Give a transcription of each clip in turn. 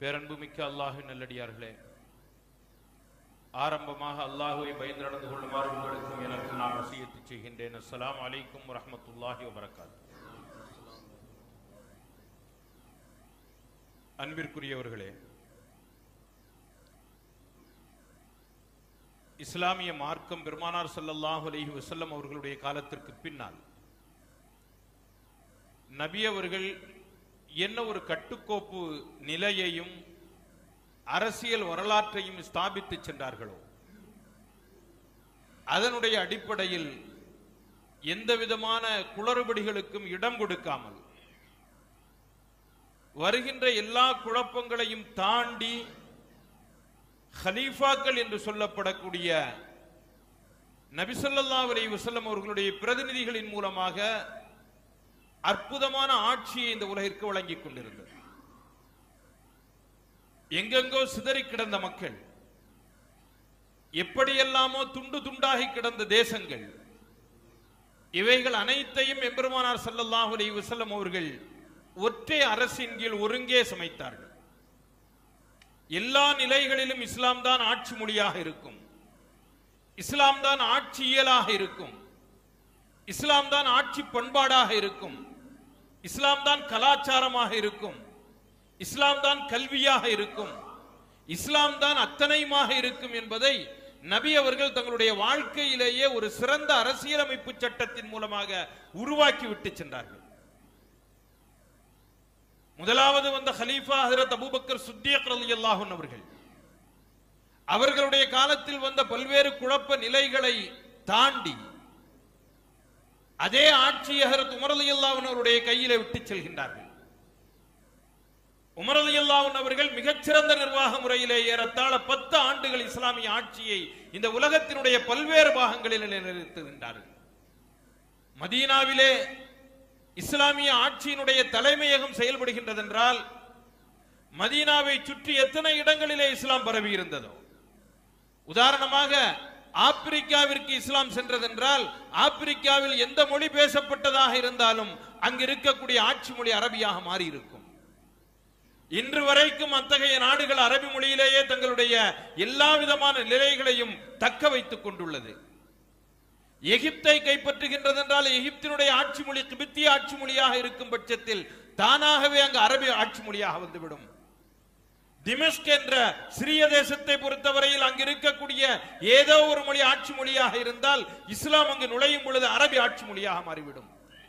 பேரன்புமிக்க அல்லாஹின் நல்லடியார்களே ஆரம்பமாக அல்லாஹுவை பயந்து நடந்து கொள்ளுமாறு உங்களுக்கும் எனக்கும் நான் வசியத்து செய்கின்றேன் அஸ்ஸலாமு அலைக்கும் வரஹ்மத்துல்லாஹி வபரகாத் அன்பிற்குரியவர்களே இஸ்லாமிய மார்க்கம் பெருமானார் ஸல்லல்லாஹு அலைஹி வஸல்லம் அவர்களுடைய காலத்திற்கு பின்னால் நபி அவர்கள் என்ன ஒரு கட்டுக்கோப்பு நிலையையும் அரசியல் வரலாற்றையும் ஸ்தாபித்து சென்றார்களோ அதனுடைய அடிப்படையில் எந்த விதமான குளறுபடிகளுக்கும் இடம் கொடுக்காமல் வருகின்ற எல்லா குழப்பங்களையும் தாண்டி ஹலீஃபாக்கள் என்று சொல்லப்படக்கூடிய நபிசல்லாஹ் அலைஹி வஸல்லம் அவர்களுடைய பிரதிநிதிகளின் மூலமாக அற்புதமான ஆட்சியை இந்த உலகிற்கு வழங்கிக் கொண்டிருந்தது எங்கெங்கோ சிதறி கிடந்த மக்கள் எப்படியெல்லாமோ துண்டு துண்டாகி கிடந்த தேசங்கள் இவைகள் அனைத்தையும் எம்பெருமானார் ஸல்லல்லாஹு அலைஹி வஸல்லம் அவர்கள் ஒற்றை அரசின் கீழ் ஒருங்கே சமைத்தார்கள் எல்லா நிலைகளிலும் இஸ்லாம் தான் ஆட்சி மொழியாக இருக்கும் இஸ்லாம் தான் ஆட்சியியலாக இருக்கும் இஸ்லாம் தான் ஆட்சி பண்பாடாக இருக்கும் இஸ்லாம் தான் கலாச்சாரமாக இருக்கும் இஸ்லாம் தான் கல்வியாக இருக்கும் இஸ்லாம் தான் அத்தனையுமாக இருக்கும் என்பதை நபி அவர்கள் தங்களுடைய வாழ்க்கையிலேயே ஒரு சிறந்த அரசியலமைப்பு சட்டத்தின் மூலமாக உருவாக்கி விட்டு சென்றார்கள் முதலாவது வந்த ஹலீஃபா ஹஜரத் அபூபக்கர் சுத்தியக் ரலியல்லாஹு அவர்கள் அவர்களுடைய காலத்தில் வந்த பல்வேறு குழப்ப நிலைகளை தாண்டி அதே ஆட்சியை ஹரத் உமர் அலியல்லாஹன் அவருடைய கையிலே விட்டு செல்கின்றார்கள் உமர் அலியல்லாஹன் அவர்கள் மிகச்சிறந்த நிர்வாக முறையிலே ஏறத்தாழ பத்து ஆண்டுகள் இஸ்லாமிய ஆட்சியை இந்த உலகத்தினுடைய பல்வேறு பாகங்களில் நிலைநிறுத்துகின்றார்கள் மதீனாவிலே இஸ்லாமிய ஆட்சியினுடைய தலைமையகம் செயல்படுகின்றது என்றால் மதீனாவை சுற்றி எத்தனை இடங்களிலே இஸ்லாம் பரவி இருந்ததோ உதாரணமாக ஆப்பிரிக்காவிற்கு இஸ்லாம் சென்றதென்றால் ஆப்பிரிக்காவில் எந்த மொழி பேசப்பட்டதாக இருந்தாலும் அங்கு இருக்கக்கூடிய ஆட்சி மொழி அரபியாக மாறி இருக்கும் இன்று வரைக்கும் அத்தகைய நாடுகள் அரபி மொழியிலேயே தங்களுடைய எல்லா விதமான நிலைகளையும் தக்க வைத்துக் கொண்டுள்ளது எகிப்தை கைப்பற்றுகின்றது என்றால் எகிப்தினுடைய ஆட்சி மொழி கிபித்திய ஆட்சி மொழியாக இருக்கும் பட்சத்தில் தானாகவே அங்கு அரபி ஆட்சி மொழியாக வந்துவிடும் திமஸ்க் என்ற சிறிய தேசத்தை பொறுத்தவரையில் அங்கு இருக்கக்கூடிய ஏதோ ஒரு மொழி ஆட்சி மொழியாக இருந்தால் இஸ்லாம் அங்கு நுழையும் பொழுது அரபி ஆட்சி மொழியாக மாறிவிடும்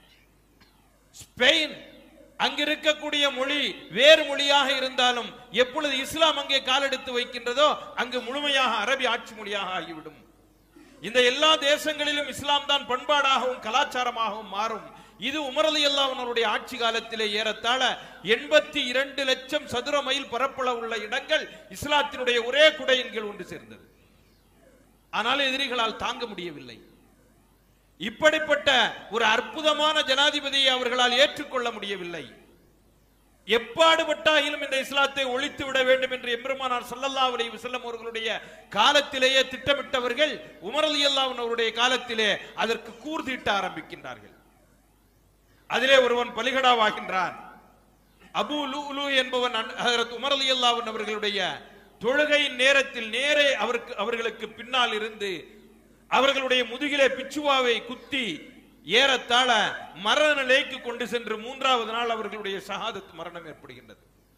ஸ்பெயின் அங்கு இருக்கக்கூடிய மொழி வேறு மொழியாக இருந்தாலும் எப்பொழுது இஸ்லாம் அங்கே காலெடுத்து வைக்கின்றதோ அங்கு முழுமையாக அரபி ஆட்சி மொழியாக ஆகிவிடும் இந்த எல்லா தேசங்களிலும் இஸ்லாம் தான் பண்பாடாகவும் கலாச்சாரமாகவும் மாறும் இது உமரலி அல்லாஹனுடைய ஆட்சி காலத்திலே ஏறத்தாழ எண்பத்தி இரண்டு லட்சம் சதுர மைல் பரப்பளவு உள்ள இடங்கள் இஸ்லாத்தினுடைய ஒரே குடையின் கீழ் ஒன்று சேர்ந்தது ஆனால் எதிரிகளால் தாங்க முடியவில்லை இப்படிப்பட்ட ஒரு அற்புதமான ஜனாதிபதியை அவர்களால் ஏற்றுக்கொள்ள முடியவில்லை எப்பாடுபட்டாயிலும் இந்த இஸ்லாத்தை ஒழித்து விட வேண்டும் என்று எம்பெருமானார் ஸல்லல்லாஹு அலைஹி வஸல்லம் அவர்களுடைய காலத்திலேயே திட்டமிட்டவர்கள் உமர் ரலியல்லாஹு அவருடைய காலத்திலே அதற்கு கூர்தீட்ட ஆரம்பிக்கின்றார்கள் அதிலே ஒருவன் பலிகடாவாகின்றான் அபு லுலு என்பவன் அன்- ஹஜரத் உமர் ரலியல்லாஹு அவர்களுடைய தொழுகையின் நேரத்தில் நேரே அவருக்கு அவர்களுக்கு பின்னால் இருந்து அவர்களுடைய முதுகிலே பிச்சுவாவை குத்தி ஏறத்தாழ மரண நிலைக்கு கொண்டு சென்று மூன்றாவது நாள் அவர்களுடைய ஷஹாதத் மரணம் ஏற்படுகின்றது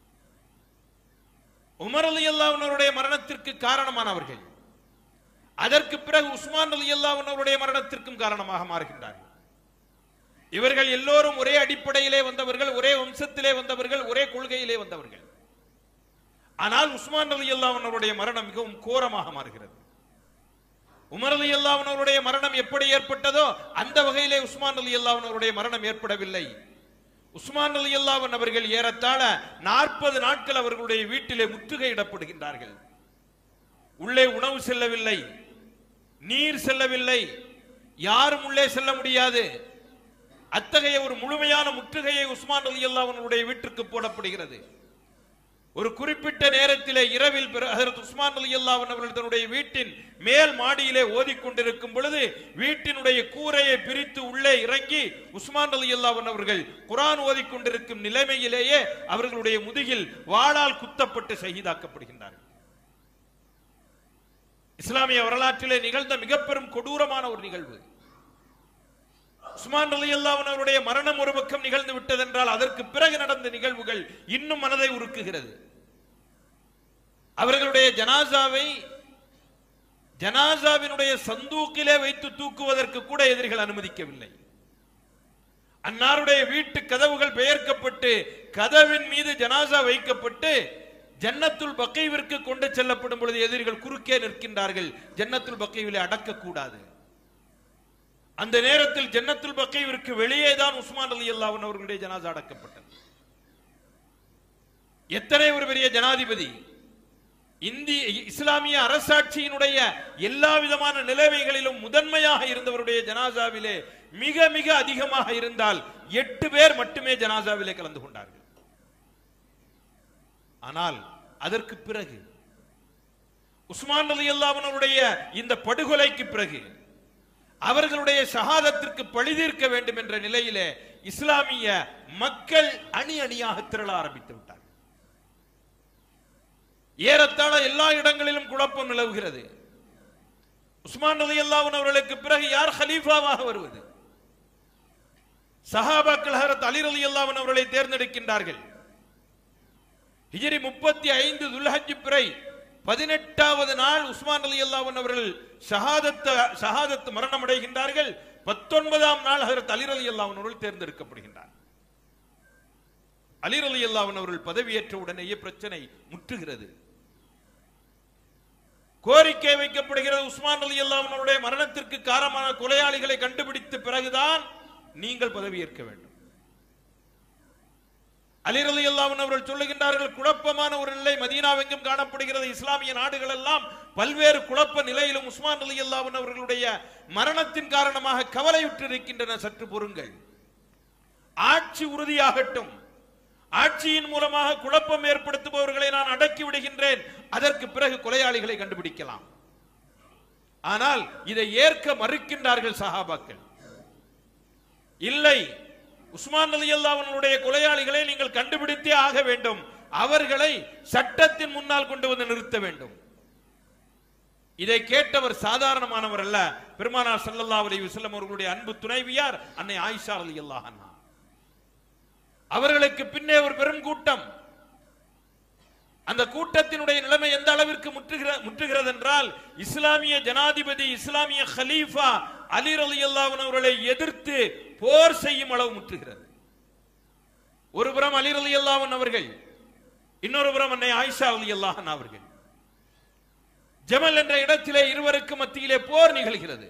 உமர் அலி அல்லாவுடைய மரணத்திற்கு காரணமானவர்கள் அதற்கு பிறகு உஸ்மான் அலி அல்லாவுடைய மரணத்திற்கும் காரணமாக மாறுகின்றார்கள் இவர்கள் எல்லோரும் ஒரே அடிப்படையிலே வந்தவர்கள் ஒரே வம்சத்திலே வந்தவர்கள் ஒரே கொள்கையிலே வந்தவர்கள் ஆனால் உஸ்மான் அலி அல்லாவுடைய மரணம் மிகவும் கோரமாக மாறுகிறது உமர் அலி அல்லாஹ்வுடைய மரணம் எப்படி ஏற்பட்டதோ அந்த வகையிலே உஸ்மான் அலி அல்லாஹ்வுடைய மரணம் ஏற்படவில்லை உஸ்மான் அலி அல்லாஹ் அவர்கள் ஏறத்தாழ நாற்பது நாட்கள் அவர்களுடைய வீட்டிலே முற்றுகையிடப்படுகின்றார்கள் உள்ளே உணவு செல்லவில்லை நீர் செல்லவில்லை யாரும் உள்ளே செல்ல முடியாது அத்தகைய ஒரு முழுமையான முற்றுகையை உஸ்மான் அலி அல்லாஹ்வுடைய வீட்டிற்கு போடப்படுகிறது ஒரு குறிப்பிட்ட நேரத்திலே இரவில் பிற- ஹஜரத் உஸ்மான் அலி அவர்கள் தன்னுடைய வீட்டின் மேல் மாடியிலே ஓதிக்கொண்டிருக்கும் பொழுது வீட்டினுடைய கூரையை பிரித்து உள்ளே இறங்கி உஸ்மான் அலி அவர்கள் குரான் ஓதிக்கொண்டிருக்கும் நிலைமையிலேயே அவர்களுடைய முதுகில் வாளால் குத்தப்பட்டு ஷஹீதாக்கப்படுகின்றார்கள் இஸ்லாமிய வரலாற்றிலே நிகழ்ந்த மிக பெரும் கொடூரமான ஒரு நிகழ்வு உஸ்மான் அலி அவருடைய மரணம் ஒரு பக்கம் நிகழ்ந்து விட்டதென்றால் அதற்கு பிறகு நடந்த நிகழ்வுகள் இன்னும் மனதை உருக்குகிறது அவர்களுடைய ஜனாசாவை ஜனாசாவினுடைய சந்தூக்கிலே வைத்து தூக்குவதற்கு கூட எதிரிகள் அனுமதிக்கவில்லை அன்னாருடைய வீட்டு கதவுகள் பெயர்க்கப்பட்டு கதவின் மீது ஜனாசா வைக்கப்பட்டு ஜன்னத்துல் பக்கைவிற்கு கொண்டு செல்லப்படும் பொழுது எதிரிகள் குறுக்கே நிற்கின்றார்கள் ஜன்னத்துல் பக்கைவிலே அடக்கக்கூடாது அந்த நேரத்தில் ஜன்னத்துல் பக்கைவிற்கு வெளியே தான் உஸ்மான் அலி அல்லாஹ் அவர்களுடைய ஜனாசா அடக்கப்பட்டது எத்தனை ஒரு பெரிய ஜனாதிபதி இந்திய இஸ்லாமிய அரசாட்சியினுடைய எல்லா விதமான நிலைமைகளிலும் முதன்மையாக இருந்தவருடைய ஜனாசாவிலே மிக மிக அதிகமாக இருந்தால் எட்டு பேர் மட்டுமே ஜனாசாவிலே கலந்து கொண்டார்கள் ஆனால் அதற்கு பிறகு உஸ்மான் அலி அல்லாஹ்வுடைய இந்த படுகொலைக்கு பிறகு அவர்களுடைய ஷஹாதத்திற்கு பழி தீர்க்க வேண்டும் என்ற நிலையிலே இஸ்லாமிய மக்கள் அணி அணியாக திரள ஆரம்பித்து விட்டார்கள் ஏறத்தாழ எல்லா இடங்களிலும் குழப்பம் நிலவுகிறது உஸ்மான் ரதி அவர்களுக்கு பிறகு யார் ஹலீஃபாவாக வருவது சஹாபாக்கள் ஹரத் அலி ரலி அல்லாஹன் அவர்களை தேர்ந்தெடுக்கின்றார்கள் ஹிஜ்ரி முப்பத்தி ஐந்து துல்ஹஜ் பிறை பதினெட்டாவது நாள் உஸ்மான் அலி அல்லாஹன் அவர்கள் ஷஹாதத் ஷஹாதத் மரணம் அடைகின்றார்கள் பத்தொன்பதாம் நாள் ஹரத் அலி ரலி அல்லாஹன் அவர்கள் தேர்ந்தெடுக்கப்படுகின்றார் அலி ரலி அல்லாஹன் அவர்கள் பதவியேற்ற உடனேயே பிரச்சனை முற்றுகிறது கோரிக்கை வைக்கப்படுகிறது உஸ்மான் அலி அல்லாஹனுடைய மரணத்திற்கு காரணமான கொலையாளிகளை கண்டுபிடித்த பிறகுதான் நீங்கள் பதவியேற்க வேண்டும் அலி ரலி அல்லாஹன் அவர்கள் சொல்லுகின்றார்கள் குழப்பமான ஒரு நிலை மதீனாவெங்கும் காணப்படுகிறது இஸ்லாமிய நாடுகள் எல்லாம் பல்வேறு குழப்ப நிலையிலும் உஸ்மான் அலி அல்லாஹன் அவர்களுடைய மரணத்தின் காரணமாக கவலையுற்று இருக்கின்றன சற்று பொறுங்கள் ஆட்சி உறுதியாகட்டும் ஆட்சியின் மூலமாக குழப்பம் ஏற்படுத்துபவர்களை நான் அடக்கி விடுகின்றேன் அதற்கு பிறகு கொலையாளிகளை கண்டுபிடிக்கலாம் ஆனால் இதை ஏற்க மறுக்கின்றார்கள் சஹாபாக்கள் இல்லை உஸ்மான் அலி அல்லாஹ்வுடைய கொலையாளிகளை நீங்கள் கண்டுபிடித்தே ஆக வேண்டும் அவர்களை சட்டத்தின் முன்னால் கொண்டு வந்து நிறுத்த வேண்டும் இதை கேட்டவர் சாதாரணமானவர் அல்ல பெருமானார் ஸல்லல்லாஹு அலைஹி வஸல்லம் அவர்களுடைய அன்பு துணைவியார் அன்னை ஆயிஷா ரலியல்லாஹு அன்ஹா அவர்களுக்கு பின்னே ஒரு பெரும் கூட்டம் அந்த கூட்டத்தினுடைய நிலைமை எந்த அளவிற்கு முற்றுகிற முற்றுகிறது என்றால் இஸ்லாமிய ஜனாதிபதி இஸ்லாமிய ஹலீஃபா அலி ரலியல்லாஹு அவர்களை எதிர்த்து போர் செய்யும் அளவு முற்றுகிறது ஒரு புறம் அலி ரலியல்லாஹு அவர்கள் இன்னொரு புறம் அன்னை ஆயிஷா ரலியல்லாஹு அன்ஹா அவர்கள் ஜமல் என்ற இடத்திலே இருவருக்கு மத்தியிலே போர் நிகழ்கிறது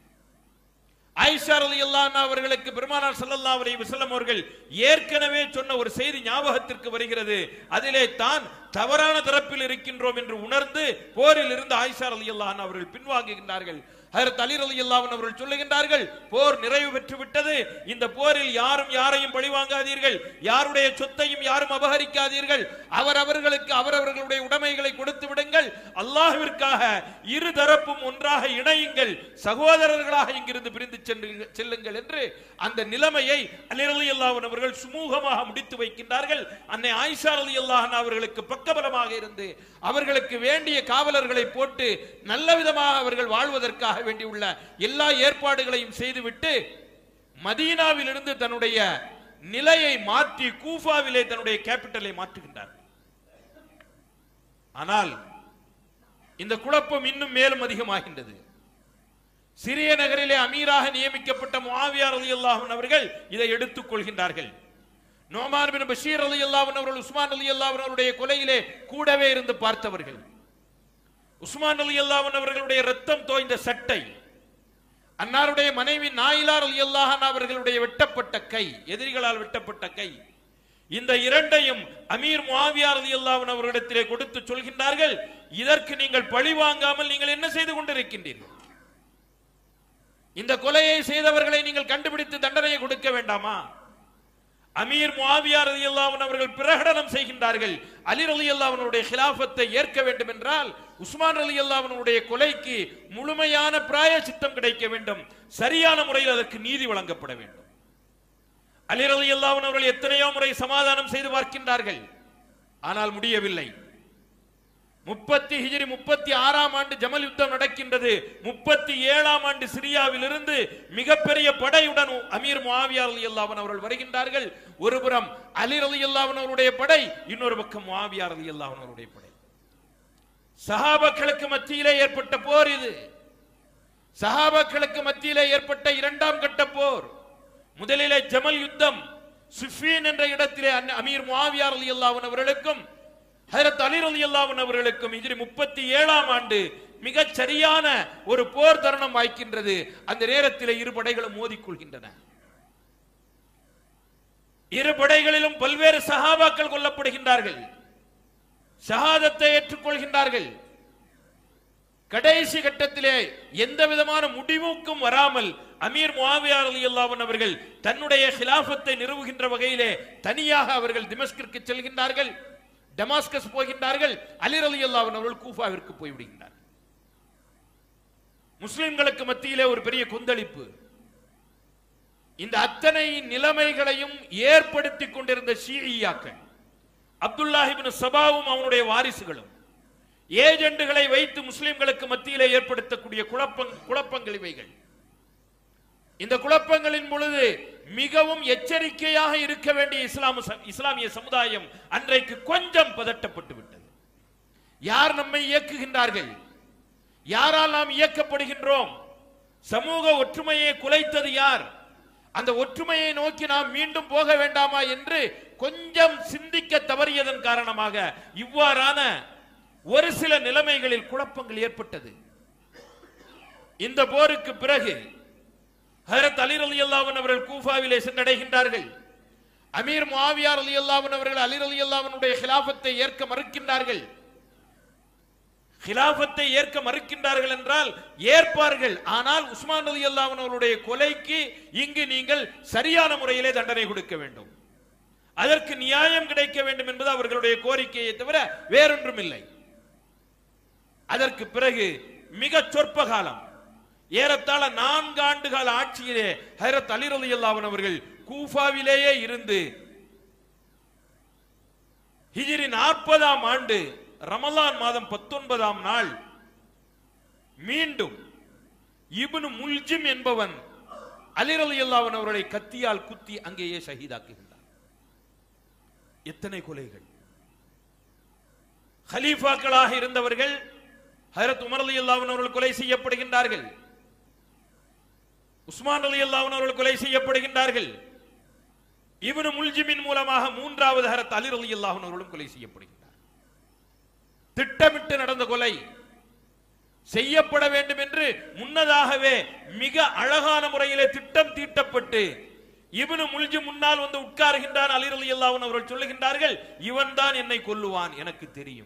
ஆயிஷா ரலியல்லாஹு அவர்களுக்கு பெருமானார் ஸல்லல்லாஹு அலைஹி வஸல்லம் அவர்கள் ஏற்கனவே சொன்ன ஒரு செய்தி ஞாபகத்திற்கு வருகிறது அதிலே தான் தவறான தரப்பில் இருக்கின்றோம் என்று உணர்ந்து போரில் இருந்து ஆயிஷா ரலியல்லாஹு அவர்கள் பின்வாங்குகின்றார்கள் ஹஜரத் அலி ரலியல்லாஹு அவர்கள் சொல்லுகின்றார்கள் போர் நிறைவு பெற்று விட்டது இந்த போரில் யாரும் யாரையும் பழிவாங்காதீர்கள் யாருடைய சொத்தையும் யாரும் அபகரிக்காதீர்கள் அவர் அவர்களுக்கு அவரவர்களுடைய உடைமைகளை கொடுத்து விடுங்கள் அல்லாஹ்விற்காக இரு தரப்பும் ஒன்றாக இணையுங்கள் சகோதரர்களாக இங்கிருந்து பிரிந்து சென்று செல்லுங்கள் என்று அந்த நிலைமையை அலி ரலியல்லாஹு அவர்கள் சுமூகமாக முடித்து வைக்கின்றார்கள் அன்னை ஆயிஷா ரலியல்லாஹு அவர்களுக்கு பக்கபலமாக இருந்து அவர்களுக்கு வேண்டிய காவலர்களை போட்டு நல்ல விதமாக அவர்கள் வாழ்வதற்காக வேண்டியுள்ள எல்லா ஏற்பாடுகளையும் செய்துவிட்டு மதீனாவிலிருந்து தன்னுடைய நிலையை மாற்றி கூஃபாவிலே தன்னுடைய கேபிட்டலை மாற்றுகின்றார் ஆனால் இந்த குழப்பம் இன்னும் மேலும் அதிகமாகின்றது சிறிய நகரிலே அமீராக நியமிக்கப்பட்ட முஆவியா ரலியல்லாஹு அவர்கள் இதை எடுத்துக் கொள்கின்றார்கள் நோமான் பின் பஷீர் ரலியல்லாஹு அவர்கள் உஸ்மான் ரலியல்லாஹு அவர்களுடைய கொலையிலே கூடவே இருந்து பார்த்தவர்கள் உஸ்மான் ரலியல்லாஹு அவர்களுடைய ரத்தம் தோய்ந்த சட்டை அன்னாருடைய மனைவி நாயிலா ரலியல்லாஹு அவர்களுடைய வெட்டப்பட்ட கை எதிரிகளால் வெட்டப்பட்ட கை இந்த இரண்டையும் அமீர் முஆவியா ரலியல்லாஹு அவர்களிடத்திலே கொடுத்து சொல்கின்றார்கள் இதற்கு நீங்கள் பழி வாங்காமல் நீங்கள் என்ன செய்து கொண்டிருக்கின்றீர்கள் இந்த கொலையை செய்தவர்களை நீங்கள் கண்டுபிடித்து தண்டனையை கொடுக்க வேண்டாமா அமீர் முஆவியா ரலியல்லாஹு அன்ஹு அவர்கள் பிரகடனம் செய்கின்றார்கள் அலி ரலியல்லாஹு அன்ஹுடைய கிலாஃபத்தை ஏற்க வேண்டும் என்றால் உஸ்மான் ரலியல்லாஹு அன்ஹுடைய கொலைக்கு முழுமையான பிராயச்சித்தம் கிடைக்க வேண்டும் சரியான முறையில் அதற்கு நீதி வழங்கப்பட வேண்டும் அலி ரலியல்லாஹு அன்ஹு அவர்கள் எத்தனையோ முறை சமாதானம் செய்து பார்க்கின்றார்கள் ஆனால் முடியவில்லை முப்பத்தி ஹிஜ்ரி முப்பத்தி ஆறாம் ஆண்டு ஜமல் யுத்தம் நடக்கின்றது முப்பத்தி ஏழாம் ஆண்டு சிரியாவிலிருந்து மிகப்பெரிய படையுடன் அமீர் முஆவியா ரலியல்லாஹு அன்ஹு அவர்கள் வருகின்றார்கள் ஒருபுறம் அலி ரலியல்லாஹு அன்ஹு அவருடைய படை இன்னொரு பக்கம் முஆவியா ரலியல்லாஹு அன்ஹு அவருடைய படை சஹாபாக்களுக்கு மத்தியிலே ஏற்பட்ட போர் இது சஹாபாக்களுக்கு மத்தியிலே ஏற்பட்ட இரண்டாம் கட்ட போர் முதலிலே ஜமல் யுத்தம் சுஃபீன் என்ற இடத்திலே அன்ன- அமீர் முஆவியா ரலியல்லாஹு அன்ஹு அவர்களுக்கும் ஹஜரத் அலி ரலியல்லாஹு அன்ஹு அவர்களுக்கும் ஹிஜ்ரி முப்பத்தி ஏழாம் ஆண்டு மிகச் சரியான ஒரு போர் தருணம் வாய்க்கின்றது அந்த நேரத்தில் இரு படைகளும் மோதிக்கொள்கின்றன இரு படைகளிலும் பல்வேறு சஹாபாக்கள் கொல்லப்படுகின்றார்கள் ஷஹாதத்தை ஏற்றுக்கொள்கின்றார்கள் கடைசி கட்டத்திலே எந்த விதமான முடிவுக்கும் வராமல் அமீர் முஆவியா ரலியல்லாஹு அன்ஹு அவர்கள் தன்னுடைய ஹிலாஃபத்தை நிறுவுகின்ற வகையிலே தனியாக அவர்கள் திமஸ்கிற்கு செல்கின்றார்கள் டமாஸ்கஸ் போகின்றார்கள் அலி ரலியல்லாஹு அன்ஹு அவர்கள் கூஃபாவிற்கு போய்விடுகின்றார்கள் முஸ்லிம்களுக்கு மத்தியிலே ஒரு பெரிய கொந்தளிப்பு இந்த அத்தனை நிலைமைகளையும் ஏற்படுத்தி கொண்டிருந்த ஷீஇயாக்கள் அப்துல்லாஹிபின் சபாவும் அவனுடைய வாரிசுகளும் ஏஜெண்டுகளை வைத்து முஸ்லிம்களுக்கு மத்தியிலே ஏற்படுத்தக்கூடிய குழப்பங் குழப்பங்கள் இவைகள் இந்த குழப்பங்களின் பொழுது மிகவும் எச்சரிக்கையாக இருக்க வேண்டிய இஸ்லாம ச- இஸ்லாமிய சமுதாயம் அன்றைக்கு கொஞ்சம் பதட்டப்பட்டு விட்டது யார் நம்மை இயக்குகின்றார்கள் யாரால் நாம் இயக்கப்படுகின்றோம் சமூக ஒற்றுமையை குலைத்தது யார் அந்த ஒற்றுமையை நோக்கி நாம் மீண்டும் போக வேண்டாமா என்று கொஞ்சம் சிந்திக்க தவறியதன் காரணமாக இவ்வாறான ஒரு சில நிலைமைகளில் குழப்பங்கள் ஏற்பட்டது இந்த போருக்கு பிறகு ஹரத் அலி ரலியல்லாஹு அன்ஹு அவர்கள் கூஃபாவிலே சென்றடைகின்றார்கள் அமீர் முஆவியா ரலியல்லாஹு அன்ஹு அவர்கள் அலி ரலியல்லாஹு அன்ஹுடைய ஹிலாஃபத்தை ஏற்க மறுக்கின்றார்கள் ஹிலாஃபத்தை ஏற்க மறுக்கின்றார்கள் என்றால் ஏற்பார்கள் ஆனால் உஸ்மான் ரலியல்லாஹு அன்ஹு அவருடைய கொலைக்கு இங்கு நீங்கள் சரியான முறையிலே தண்டனை கொடுக்க வேண்டும் அதற்கு நியாயம் கிடைக்க வேண்டும் என்பது அவர்களுடைய கோரிக்கையை தவிர வேறொன்றும் இல்லை அதற்கு பிறகு மிக சொற்ப காலம் ஏறத்தாழ நான்கு ஆண்டு கால ஆட்சியிலே ஹைரத் அலி ரலியல்லாஹு அன்ஹு அவர்கள் கூஃபாவிலேயே இருந்து ஹிஜ்ரி நாற்பதாம் ஆண்டு ரமலான் மாதம் பத்தொன்பதாம் நாள் மீண்டும் இப்னு முல்ஜிம் என்பவன் அலி ரலியல்லாஹு அன்ஹு அவர்களை கத்தியால் குத்தி அங்கேயே ஷஹீதாக்குகின்றார் எத்தனை கொலைகள் ஹலீஃபாக்களாக இருந்தவர்கள் ஹரத் உமர் அலி அவர்கள் கொலை செய்யப்படுகின்றார்கள் உஸ்மான் அலி அவர்கள் கொலை செய்யப்படுகின்றார்கள் இவனு முல்ஜிமின் மூலமாக மூன்றாவது ஹரத் அலி அலி அவர்களும் கொலை செய்யப்படுகின்றார் திட்டமிட்டு நடந்த கொலை செய்யப்பட வேண்டும் என்று முன்னதாகவே மிக அழகான முறையிலே திட்டம் தீட்டப்பட்டு இவனு முல்ஜி முன்னால் வந்து உட்காருகின்றான் அலி அலி அவர்கள் சொல்லுகின்றார்கள் இவன் தான் என்னை கொல்லுவான் எனக்கு தெரியும்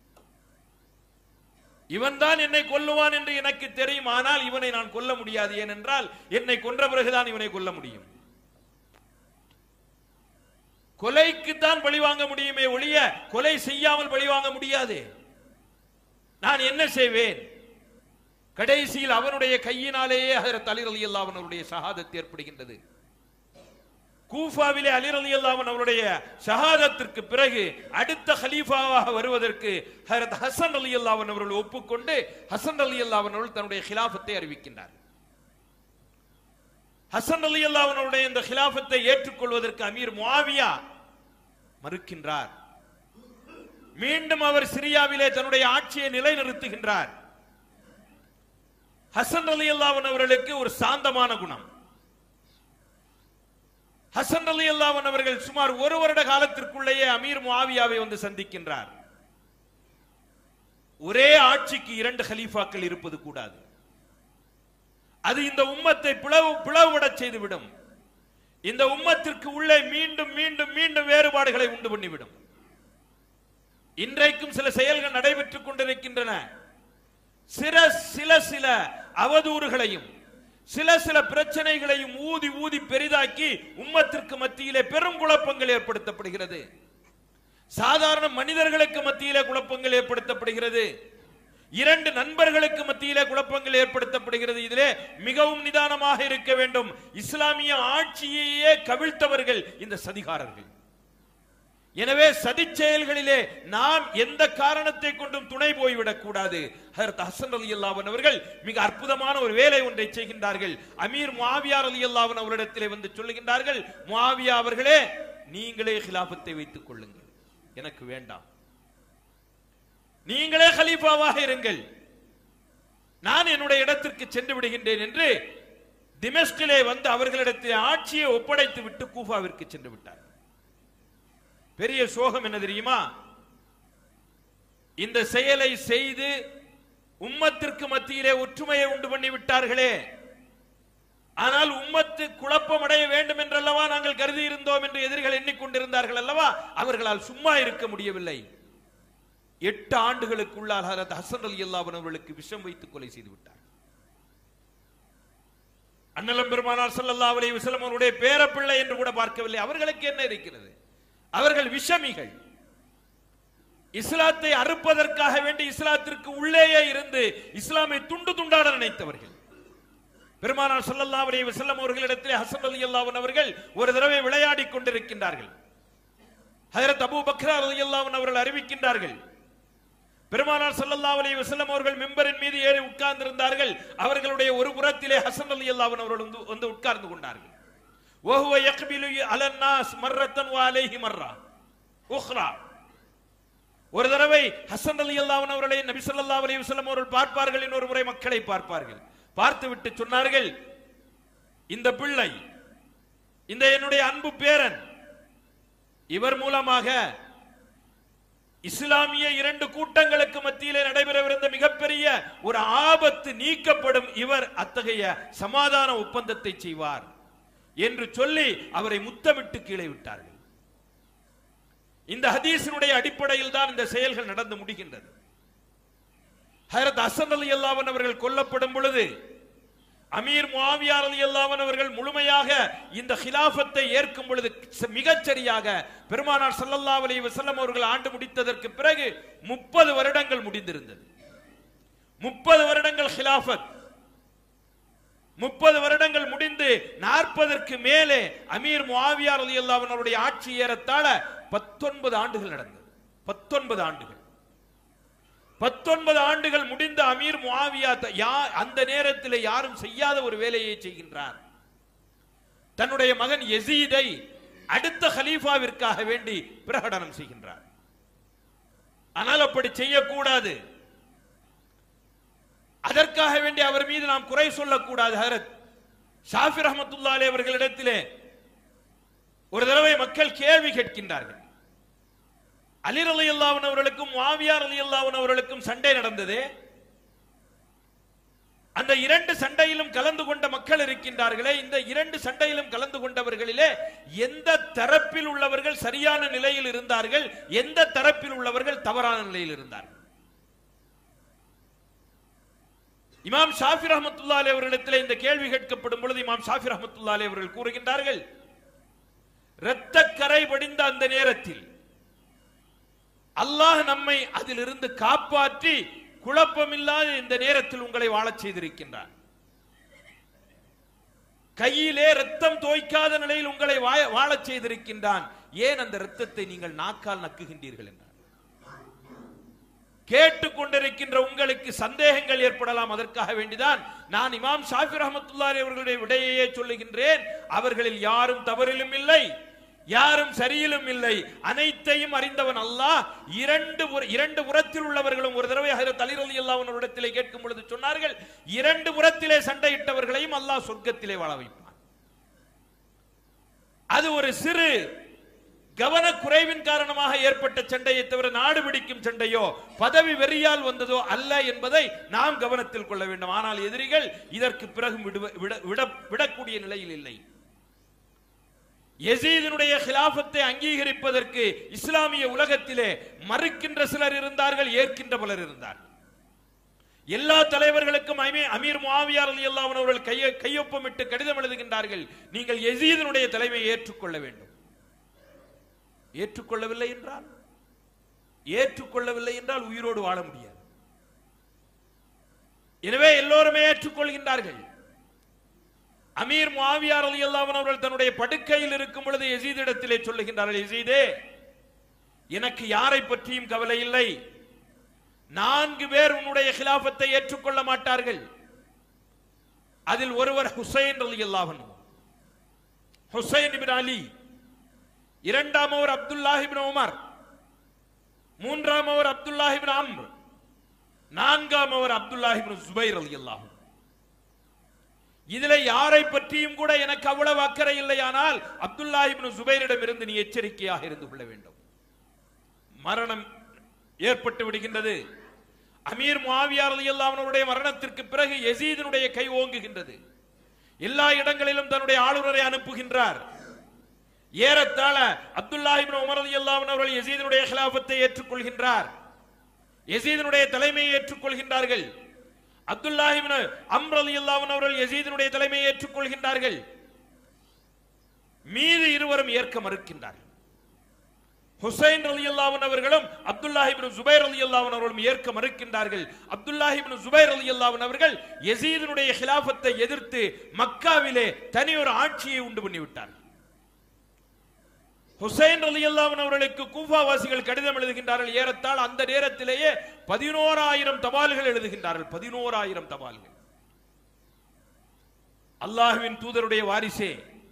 இவன் தான் என்னை கொல்லுவான் என்று எனக்கு தெரியும் ஆனால் இவனை நான் கொல்ல முடியாது ஏனென்றால் என்னை கொன்ற பிறகுதான் இவனை கொல்ல முடியும் கொலைக்குத்தான் பழி வாங்க முடியுமே ஒழிய கொலை செய்யாமல் பழி வாங்க முடியாது நான் என்ன செய்வேன் கடைசியில் அவனுடைய கையினாலேயே ஹஜரத் அலி ரலியல்லாஹு அவனுடைய ஷஹாதத் ஏற்படுகின்றது கூஃபாவிலே அலி ரலியல்லாஹு அவருடைய ஷஹாதத்திற்கு பிறகு அடுத்த ஹலீஃபாவாக வருவதற்கு ஹஜரத் ஹசன் ரலியல்லாஹு அவர்கள் ஒப்புக்கொண்டு ஹசன் ரலியல்லாஹு அவர்கள் தன்னுடைய ஹிலாஃபத்தை அறிவிக்கின்றார் ஹசன் ரலியல்லாஹு அவருடைய இந்த ஹிலாஃபத்தை ஏற்றுக்கொள்வதற்கு அமீர் முஆவியா மறுக்கின்றார் மீண்டும் அவர் சிரியாவிலே தன்னுடைய ஆட்சியை நிலைநிறுத்துகின்றார் ஹசன் அலி அல்லாவன் அவர்களுக்கு ஒரு சாந்தமான குணம் ஹசன் அலி அல்லாவன் அவர்கள் சுமார் ஒரு வருட காலத்திற்குள்ளேயே அமீர் முஆவியாவை வந்து சந்திக்கின்றார் ஒரே ஆட்சிக்கு இரண்டு ஹலீஃபாக்கள் இருப்பது கூடாது அது இந்த உம்மத்தை பிளவு பிளவுபடச் செய்துவிடும் இந்த உம்மத்திற்கு உள்ளே மீண்டும் மீண்டும் மீண்டும் வேறுபாடுகளை உண்டு பண்ணிவிடும் இன்றைக்கும் சில செயல்கள் நடைபெற்றுக் கொண்டிருக்கின்றன சில சில சில அவதூறுகளையும் சில சில பிரச்சனைகளையும் ஊதி ஊதி பெரிதாக்கி உம்மத்திற்கு மத்தியிலே பெரும் குழப்பங்கள் ஏற்படுத்தப்படுகிறது சாதாரண மனிதர்களுக்கு மத்தியிலே குழப்பங்கள் ஏற்படுத்தப்படுகிறது இரண்டு நண்பர்களுக்கு மத்தியிலே குழப்பங்கள் ஏற்படுத்தப்படுகிறது இதிலே மிகவும் நிதானமாக இருக்க வேண்டும் இஸ்லாமிய ஆட்சியையே கவிழ்த்தவர்கள் இந்த சதிகாரர்கள் எனவே சதி செயல்களிலே நாம் எந்த காரணத்தை கொண்டும் துணை போய்விடக் கூடாது ஹஜரத் ஹசன் அலி அல்லாவன் அவர்கள் மிக அற்புதமான ஒரு வேலை ஒன்றை செய்கின்றார்கள் அமீர் முஆவியார் அலி அல்லாவன் அவரிடத்திலே வந்து சொல்லுகின்றார்கள் முஆவியா அவர்களே நீங்களே கிலாபத்தை வைத்துக் கொள்ளுங்கள் எனக்கு வேண்டாம் நீங்களே கலீஃபாவாக இருங்கள் நான் என்னுடைய இடத்திற்கு சென்று விடுகின்றேன் என்று திமஸ்கிலே வந்து அவர்களிடத்தில் ஆட்சியை ஒப்படைத்து விட்டு கூஃபாவிற்கு சென்று விட்டார் பெரிய சோகம் என்ன தெரியுமா இந்த செயலை செய்து உம்மத்திற்கு மத்தியிலே ஒற்றுமையை உண்டு பண்ணி விட்டார்களே ஆனால் உம்மத்து குழப்பம் அடைய வேண்டும் என்றல்லவா நாங்கள் கருதி இருந்தோம் என்று எதிரிகள் எண்ணிக்கொண்டிருந்தார்கள் அல்லவா அவர்களால் சும்மா இருக்க முடியவில்லை எட்டு ஆண்டுகளுக்குள்ளால் ஹரத் ஹசன் அலி அல்லாஹ் அவர்களுக்கு விஷம் வைத்து கொலை செய்து விட்டார் அண்ணலம் பெருமானார் ஸல்லல்லாஹு அலைஹி வஸல்லம் அவருடைய பேரப்பிள்ளை என்று கூட பார்க்கவில்லை அவர்களுக்கு என்ன இருக்கிறது அவர்கள் விஷமிகள் இஸ்லாத்தை அறுப்பதற்காக வேண்டி இஸ்லாத்திற்கு உள்ளேயே இருந்து இஸ்லாமை துண்டு துண்டாட நினைத்தவர்கள் பெருமானார் ஸல்லல்லாஹு அலைஹி வஸல்லம் அவர்களிடத்திலே ஹசன் ரலியல்லாஹு அன்ஹு அவர்கள் ஒரு தடவை விளையாடிக் கொண்டிருக்கின்றார்கள் ஹஜரத் அபூ பக்ரா ரலியல்லாஹு அன்ஹு அவர்கள் அறிவிக்கின்றார்கள் பெருமானார் ஸல்லல்லாஹு அலைஹி வஸல்லம் அவர்கள் மிம்பரின் மீது ஏறி உட்கார்ந்திருந்தார்கள் அவர்களுடைய ஒரு புறத்திலே ஹசன் ரலியல்லாஹு அன்ஹு அவர்கள் வந்து வந்து உட்கார்ந்து கொண்டார்கள் وهو يقبل على الناس مرة وعليه مرة أخرى ஒரு தடவை ஹசன் அலி அல்லாஹ் அவர்களை நபி ஸல்லல்லாஹு அலைஹி வஸல்லம் அவர்கள் பார்ப்பார்கள் இன்னொரு முறை மக்களை பார்ப்பார்கள் பார்த்து விட்டு சொன்னார்கள் இந்த பிள்ளை இந்த என்னுடைய அன்பு பேரன் இவர் மூலமாக இஸ்லாமிய இரண்டு கூட்டங்களுக்கு மத்தியிலே நடைபெறவிருந்த மிகப்பெரிய ஒரு ஆபத்து நீக்கப்படும் இவர் அத்தகைய சமாதான ஒப்பந்தத்தை செய்வார் என்று சொல்லி அவரை முத்தமிட்டு கீழே விட்டார்கள் இந்த ஹதீஸினுடைய அடிப்படையில் தான் இந்த செயல்கள் நடந்து முடிகின்றது ஹயரத் அசன் அலி அல்லாவன் அவர்கள் கொல்லப்படும் பொழுது அமீர் முஆவியார் அலி அல்லாவன் அவர்கள் முழுமையாக இந்த ஹிலாஃபத்தை ஏற்கும் பொழுது மிகச் சரியாக பெருமானார் ஸல்லல்லாஹு அலைஹி வஸல்லம் அவர்கள் ஆண்டு முடித்ததற்கு பிறகு முப்பது வருடங்கள் முடிந்திருந்தது முப்பது வருடங்கள் ஹிலாஃபத் முப்பது வருடங்கள் முடிந்து நாற்பதற்கு மேலே அமீர் முஆவியார் அலி அல்லாவன் அவருடைய ஆட்சி ஏறத்தாழ பத்தொன்பது ஆண்டுகள் நடந்தது பத்தொன்பது ஆண்டுகள் பத்தொன்பது ஆண்டுகள் முடிந்த அமீர் முஆவியா த- யா- அந்த நேரத்தில் யாரும் செய்யாத ஒரு வேலையை செய்கின்றார் தன்னுடைய மகன் யசீதை அடுத்த ஹலீஃபாவிற்காக வேண்டி பிரகடனம் செய்கின்றார் ஆனால் அப்படி செய்யக்கூடாது அதற்காக வேண்டி அவர் மீது நாம் குறை சொல்லக்கூடாது ஹரத் ஷாஃபி ரஹமத்துல்லாலே அவர்களிடத்திலே ஒரு தடவை மக்கள் கேள்வி கேட்கின்றார்கள் அலிர் அலி அல்லாவன் அவர்களுக்கும் மாவியார் அலி அல்லாவன் அவர்களுக்கும் சண்டை நடந்தது அந்த இரண்டு சண்டையிலும் கலந்து கொண்ட மக்கள் இருக்கின்றார்களே இந்த இரண்டு சண்டையிலும் கலந்து கொண்டவர்களிலே எந்த தரப்பில் உள்ளவர்கள் சரியான நிலையில் இருந்தார்கள் எந்த தரப்பில் உள்ளவர்கள் தவறான நிலையில் இருந்தார்கள் இமாம் ஷாஃபி ரஹமத்துல்லா அலி அவர்களிடத்தில் இந்த கேள்வி கேட்கப்படும் பொழுது இமாம் ஷாஃபி ரஹமத்துல்லா அலி அவர்கள் கூறுகின்றார்கள் இரத்த கரை படிந்த அந்த நேரத்தில் அல்லாஹ் நம்மை அதிலிருந்து காப்பாற்றி குழப்பமில்லாத இந்த நேரத்தில் உங்களை வாழச் செய்திருக்கின்றார் கையிலே ரத்தம் தோய்க்காத நிலையில் உங்களை வாய- வாழச் செய்திருக்கின்றான் ஏன் அந்த ரத்தத்தை நீங்கள் நாக்கால் நக்குகின்றீர்கள் என்றார் கேட்டுக்கொண்டிருக்கின்ற உங்களுக்கு சந்தேகங்கள் ஏற்படலாம் அதற்காக வேண்டிதான் நான் இமாம் ஷாஃபி ரஹமத்துல்லாஹி அவர்களுடைய விடையையே சொல்லுகின்றேன் அவர்களில் யாரும் தவறிலும் இல்லை யாரும் சரியிலும் இல்லை அனைத்தையும் அறிந்தவன் அல்லாஹ் இரண்டு புற- இரண்டு புறத்தில் உள்ளவர்களும் ஒரு தடவை ஹஜரத் அலி ரலியல்லாஹு அன்ஹு இடத்திலே கேட்கும் பொழுது சொன்னார்கள் இரண்டு புறத்திலே சண்டையிட்டவர்களையும் அல்லாஹ் சொர்க்கத்திலே வாழ வைப்பான் அது ஒரு சிறு கவனக்குறைவின் காரணமாக ஏற்பட்ட சண்டையை தவிர நாடு பிடிக்கும் சண்டையோ பதவி வெறியால் வந்ததோ அல்ல என்பதை நாம் கவனத்தில் கொள்ள வேண்டும் ஆனால் எதிரிகள் இதற்கு பிறகு விடுவ- விட- விட- விடக்கூடிய நிலையில் இல்லை யசீதினுடைய கிலாபத்தை அங்கீகரிப்பதற்கு இஸ்லாமிய உலகத்திலே மறுக்கின்ற சிலர் இருந்தார்கள் ஏற்கின்ற பலர் இருந்தார்கள் எல்லா தலைவர்களுக்கும் அமீ- அமீர் முஆவியார் ரலியல்லாஹு அன்ஹு அவர்கள் கைய கையொப்பமிட்டு கடிதம் எழுதுகின்றார்கள் நீங்கள் யசீதினுடைய தலைமையை ஏற்றுக்கொள்ள வேண்டும் ஏற்றுக்கொள்ளவில்லை என்றால் ஏற்றுக்கொள்ளவில்லை என்றால் உயிரோடு வாழ முடியாது எனவே எல்லோருமே ஏற்றுக்கொள்கின்றார்கள் அமீர் முஆவியார் ரலியல்லாஹு அன்ஹு அவர்கள் தன்னுடைய படுக்கையில் இருக்கும் பொழுது யசீதிடத்திலே சொல்லுகின்றார்கள் யசீதே எனக்கு யாரை பற்றியும் கவலை இல்லை நான்கு பேர் உன்னுடைய கிலாபத்தை ஏற்றுக்கொள்ள மாட்டார்கள் அதில் ஒருவர் ஹுசைன் ரலியல்லாஹு அன்ஹு ஹுசைன் இப்னு அலி இரண்டாமவர் அப்துல்லாஹ் இப்னு உமர் மூன்றாமவர் அப்துல்லாஹ் இப்னு அம்ர் நான்காமவர் அப்துல்லாஹ் இப்னு ஜுபைர் ரலியல்லாஹு அன்ஹு. இதுல யாரை பற்றியும் கூட எனக்கு அவ்வளவு அக்கறை இல்லையானால் அப்துல்லாஹ் இப்னு ஜுபைரிடம் இருந்து நீ எச்சரிக்கையாக இருந்து கொள்ள வேண்டும் மரணம் ஏற்பட்டு விடுகின்றது அமீர் முஆவியா ரலியல்லாஹு அன்ஹு அவருடைய மரணத்திற்கு பிறகு யசீதினுடைய கை ஓங்குகின்றது எல்லா இடங்களிலும் தன்னுடைய ஆளுநரை அனுப்புகின்றார் ஏறத்தாழ அப்துல்லாஹ் இப்னு உமர் ரலியல்லாஹு அன்ஹு அவர்கள் யசீதினுடைய கிலாபத்தை ஏற்றுக்கொள்கின்றார் யசீதினுடைய தலைமையை ஏற்றுக்கொள்கின்றார்கள் அப்துல்லாஹ் இப்னு அம்ர் ரலியல்லாஹு அன்ஹு அவர்கள் யசீதினுடைய தலைமையை ஏற்றுக்கொள்கின்றார்கள் மீது இருவரும் ஏற்க மறுக்கின்றார்கள் ஹுசைன் ரலியல்லாஹு அன்ஹு அவர்களும் அப்துல்லாஹ் இப்னு ஜுபைர் ரலியல்லாஹு அன்ஹு அவர்களும் ஏற்க மறுக்கின்றார்கள் அப்துல்லாஹ் இப்னு ஜுபைர் ரலியல்லாஹு அன்ஹு அவர்கள் யசீதினுடைய கிலாபத்தை எதிர்த்து மக்காவிலே தனி ஒரு ஆட்சியை உண்டு பண்ணி விட்டார்கள் ஹுசைன் ரலியல்லாஹு அன்ஹு அவர்களுக்கு கூஃபாவாசிகள் கடிதம் எழுதுகின்றார்கள் ஏறத்தாழ அந்த நேரத்திலேயே பதினோராயிரம் தபால்கள் எழுதுகின்றார்கள் பதினோராயிரம் தபால்கள் அல்லாஹ்வின் தூதருடைய வாரிசே